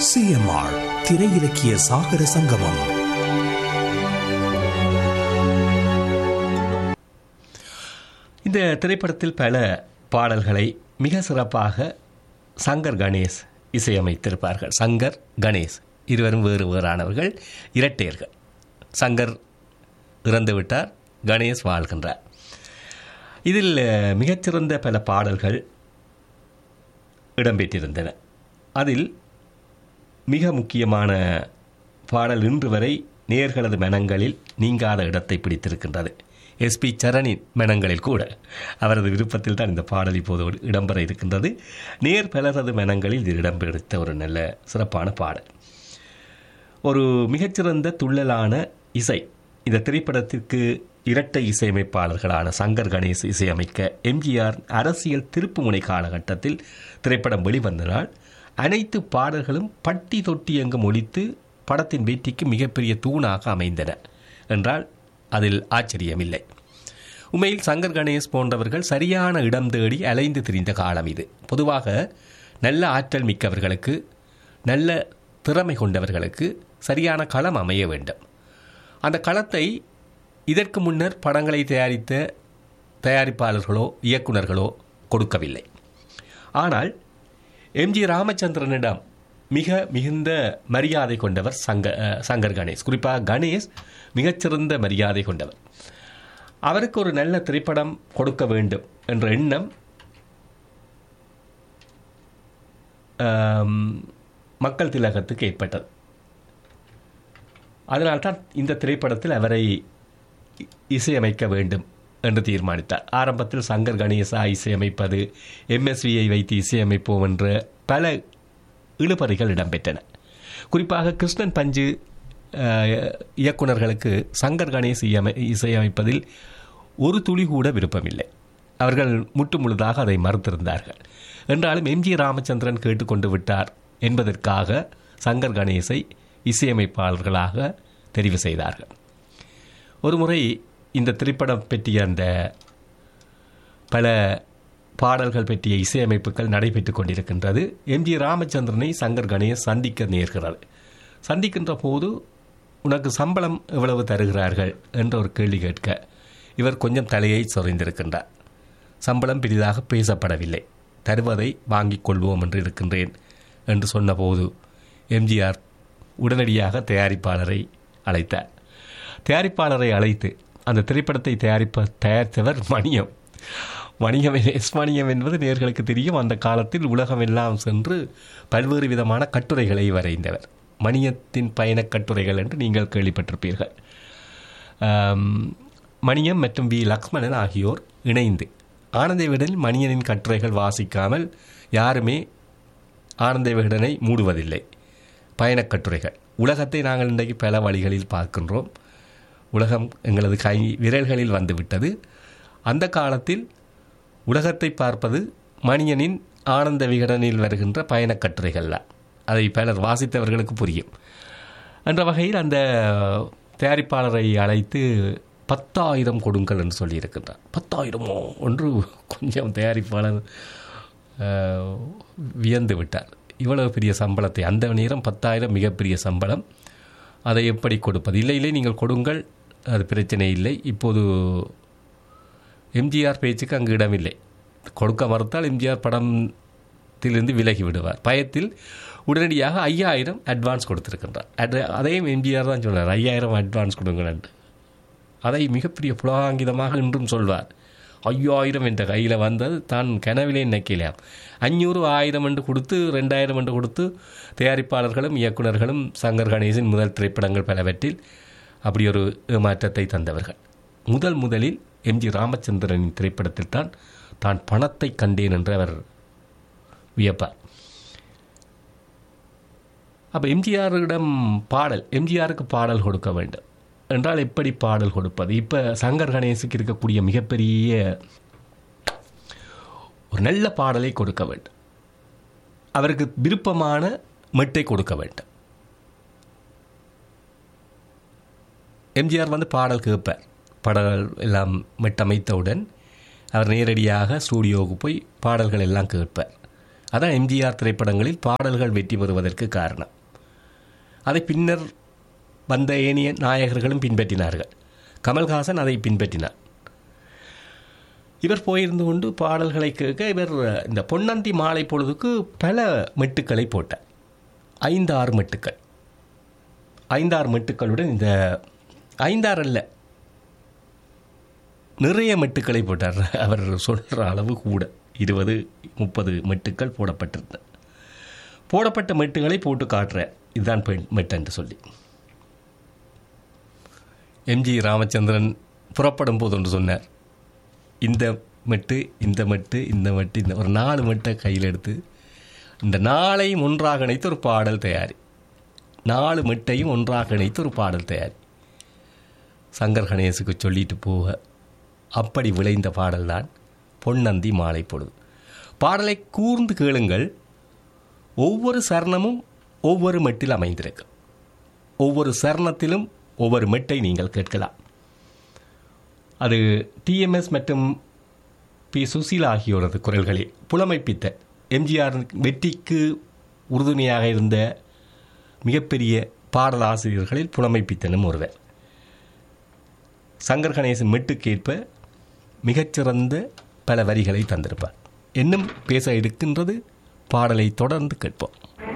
CMR திரை இலக்கிய சாகர சங்கமம் இந்த திரைப்படத்தில் பல பாடல்களை மிக சிறப்பாக சங்கர் கணேஷ் இசையமைத்திருப்பார்கள் சங்கர் கணேஷ் இருவரும் வேறு வேறானவர்கள் இரட்டையர்கள் சங்கர் இறந்துவிட்டார் கணேஷ் வாழ்கின்றார் இதில் அஹ், மிகச்சிறந்த பல பாடல்கள் இடம்பெற்றிருந்தன அதில் மிக முக்கியமான பாடல் இன்று வரை நேர்களது மனங்களில் நீங்காத இடத்தை பிடித்திருக்கின்றது எஸ்பி சரணின் மனங்களில் கூட அவரது விருப்பத்தில் தான் இந்த பாடல் இப்போது இடம்பெற இருக்கின்றது நேர் பலரது மனங்களில் இது இடம்பெடுத்த ஒரு நல்ல சிறப்பான பாடல் ஒரு மிகச்சிறந்த துள்ளலான இசை இந்த திரைப்படத்திற்கு இரட்டை இசையமைப்பாளர்களான சங்கர் கணேஷ் இசையமைக்க எம்ஜிஆர் அரசியல் திருப்புமுனை காலகட்டத்தில் திரைப்படம் வெளிவந்த நாள் அனைத்து பாடல்களும் பட்டி தொட்டி எங்கும் ஒலித்து படத்தின் வெற்றிக்கு மிகப்பெரிய தூணாக அமைந்தன என்றால் அதில் ஆச்சரியமில்லை உண்மையில் சங்கர் கணேஷ் போன்றவர்கள் சரியான இடம் தேடி அலைந்து திரிந்த காலம் இது பொதுவாக நல்ல ஆற்றல் மிக்கவர்களுக்கு நல்ல திறமை கொண்டவர்களுக்கு சரியான களம் அமைய வேண்டும் அந்த களத்தை இதற்கு முன்னர் படங்களை தயாரித்த தயாரிப்பாளர்களோ இயக்குனர்களோ கொடுக்கவில்லை ஆனால் எம்ஜி ராமச்சந்திரனிடம் மிக மிகுந்த மரியாதை கொண்டவர் சங்க அஹ், சங்கர் கணேஷ் குறிப்பாக கணேஷ் மிகச்சிறந்த மரியாதை கொண்டவர் அவருக்கு ஒரு நல்ல திரைப்படம் கொடுக்க வேண்டும் என்ற எண்ணம் ஆம், மக்கள் திலகத்துக்கு ஏற்பட்டது அதனால்தான் இந்த திரைப்படத்தில் அவரை இ- இசையமைக்க வேண்டும் என்று தீர்மானித்தார் ஆரம்பத்தில் சங்கர் கணேசா இசையமைப்பது எம்எஸ்வியை வைத்து இசையமைப்போம் என்ற பல இழுபறிகள் இடம்பெற்றன குறிப்பாக கிருஷ்ணன் பஞ்சு அஹ், இயக்குனர்களுக்கு சங்கர் கணேஷ் இயமை- இசையமைப்பதில் ஒரு துளி கூட விருப்பமில்லை அவர்கள் முற்று முழுதாக அதை மறுத்திருந்தார்கள் என்றாலும் எம்ஜி ராமச்சந்திரன் கேட்டுக்கொண்டு விட்டார் என்பதற்காக சங்கர் கணேசை இசையமைப்பாளர்களாக தெரிவு செய்தார்கள் ஒருமுறை இந்த திரைப்படம் பற்றிய அந்த பல பாடல்கள் பற்றிய இசையமைப்புகள் நடைபெற்றுக் கொண்டிருக்கின்றது எம்ஜி ராமச்சந்திரனை சங்கர் கணேஷ் சந்திக்க நேர்கிறார் சந்திக்கின்ற போது உனக்கு சம்பளம் எவ்வளவு தருகிறார்கள் என்ற ஒரு கேள்வி கேட்க இவர் கொஞ்சம் தலையை சொறிந்திருக்கின்றார் சம்பளம் பெரிதாக பேசப்படவில்லை தருவதை வாங்கிக் கொள்வோம் என்று இருக்கின்றேன் என்று சொன்னபோது எம்ஜிஆர் உடனடியாக தயாரிப்பாளரை அழைத்தார் தயாரிப்பாளரை அழைத்து அந்த திரைப்படத்தை தயாரிப்ப தயாரித்தவர் மணியம் வணிகம் எஸ் வணிகம் என்பது நேர்களுக்கு தெரியும் அந்த காலத்தில் உலகமெல்லாம் சென்று பல்வேறு விதமான கட்டுரைகளை வரைந்தவர் மணியத்தின் பயணக் கட்டுரைகள் என்று நீங்கள் கேள்விப்பட்டிருப்பீர்கள் ஆம், மணியம் மற்றும் வி லக்ஷ்மணன் ஆகியோர் இணைந்து ஆனந்த விகடனில் மணியனின் கட்டுரைகள் வாசிக்காமல் யாருமே ஆனந்த விகடனை மூடுவதில்லை பயணக் கட்டுரைகள் உலகத்தை நாங்கள் இன்றைக்கு பல வழிகளில் பார்க்கின்றோம் உலகம் எங்களது கை விரல்களில் வந்துவிட்டது அந்த காலத்தில் உலகத்தை பார்ப்பது மணியனின் ஆனந்த விகடனில் வருகின்ற பயணக் கட்டுரைகள்லாம் அதை பலர் வாசித்தவர்களுக்கு புரியும் என்ற வகையில் அந்த தயாரிப்பாளரை அழைத்து பத்தாயிரம் கொடுங்கள் என்று சொல்லியிருக்கின்றார் பத்தாயிரமோ ஒன்று கொஞ்சம் தயாரிப்பாளர் அஹ், வியந்து விட்டார் இவ்வளவு பெரிய சம்பளத்தை அந்த நேரம் பத்தாயிரம் மிகப்பெரிய சம்பளம் அதை எப்படி கொடுப்பது இல்லை இல்லை நீங்கள் கொடுங்கள் அது பிரச்சனை இல்லை இப்போது எம்ஜிஆர் பேச்சுக்கு அங்கு இடமில்லை கொடுக்க மறுத்தால் எம்ஜிஆர் படத்திலிருந்து விலகி விடுவார் பயத்தில் உடனடியாக ஐயாயிரம் அட்வான்ஸ் கொடுத்திருக்கின்றார் அட்- அதையும் எம்ஜிஆர் தான் சொன்னார் ஐயாயிரம் அட்வான்ஸ் கொடுங்கள் அதை மிகப்பெரிய புலகாங்கிதமாக இன்றும் சொல்வார் ஐயாயிரம் என்ற கையில் வந்தது தான் கனவிலே நினைக்கலாம் அஞ்சூறு ஆயிரம் என்று கொடுத்து ரெண்டாயிரம் என்று கொடுத்து தயாரிப்பாளர்களும் இயக்குனர்களும் சங்கர் கணேசன் முதல் திரைப்படங்கள் பலவற்றில் அப்படி ஒரு ஏமாற்றத்தை தந்தவர்கள் முதல் முதலில் எம்ஜி ராமச்சந்திரனின் திரைப்படத்தில் தான் தான் பணத்தை கண்டேன் என்று அவர் வியப்பார் அப்போ எம்ஜிஆரிடம் பாடல் எம்ஜிஆருக்கு பாடல் கொடுக்க வேண்டும் என்றால் எப்படி பாடல் கொடுப்பது இப்போ சங்கர் கணேசுக்கு இருக்கக்கூடிய மிகப்பெரிய ஒரு நல்ல பாடலை கொடுக்க வேண்டும் அவருக்கு விருப்பமான மெட்டை கொடுக்க வேண்டும் எம்ஜிஆர் வந்து பாடல் கேட்பார் பாடல் எல்லாம் மெட்டமைத்தவுடன் அவர் நேரடியாக ஸ்டூடியோவுக்கு போய் பாடல்கள் எல்லாம் கேட்பார் அதான் எம்ஜிஆர் திரைப்படங்களில் பாடல்கள் வெற்றி பெறுவதற்கு காரணம் அதை பின்னர் வந்த ஏனைய நாயகர்களும் பின்பற்றினார்கள் கமல்ஹாசன் அதை பின்பற்றினார் இவர் போயிருந்து கொண்டு பாடல்களை கேட்க இவர் இந்த பொன்னந்தி மாலை பொழுதுக்கு பல மெட்டுக்களை போட்டார் ஐந்தாறு மெட்டுக்கள் ஐந்தாறு மெட்டுக்களுடன் இந்த ஐந்தாறு அல்ல நிறைய மெட்டுக்களை போட்டார் அவர் சொல்கிற அளவு கூட இருபது முப்பது மெட்டுக்கள் போடப்பட்டிருந்தன போடப்பட்ட மெட்டுகளை போட்டு காட்டுறார் இதுதான் பெண் மெட்டு என்று சொல்லி எம்ஜி ராமச்சந்திரன் புறப்படும் போது ஒன்று சொன்னார் இந்த மெட்டு இந்த மெட்டு இந்த மெட்டு இந்த ஒரு நாலு மெட்டை கையில் எடுத்து இந்த நாளையும் ஒன்றாக இணைத்து ஒரு பாடல் தயாரி நாலு மெட்டையும் ஒன்றாக இணைத்து ஒரு பாடல் தயாரி சங்கர் கணேசுக்கு சொல்லிட்டு போக அப்படி விளைந்த பாடல்தான் பொன்னந்தி மாலை பொழுது பாடலை கூர்ந்து கேளுங்கள் ஒவ்வொரு சரணமும் ஒவ்வொரு மெட்டில் அமைந்திருக்கும் ஒவ்வொரு சரணத்திலும் ஒவ்வொரு மெட்டை நீங்கள் கேட்கலாம் அது டிஎம்எஸ் மற்றும் பி சுசீலா ஆகியோரது குரல்களில் புலமைப்பித்த எம்ஜிஆர் வெற்றிக்கு உறுதுணையாக இருந்த மிகப்பெரிய பாடலாசிரியர்களில் புலமைப்பித்தனும் ஒருவர் சங்கர் கணேசன் மெட்டுக்கேற்ப மிகச்சிறந்த பல வரிகளை தந்திருப்பார் இன்னும் பேச இருக்கின்றது பாடலை தொடர்ந்து கேட்போம்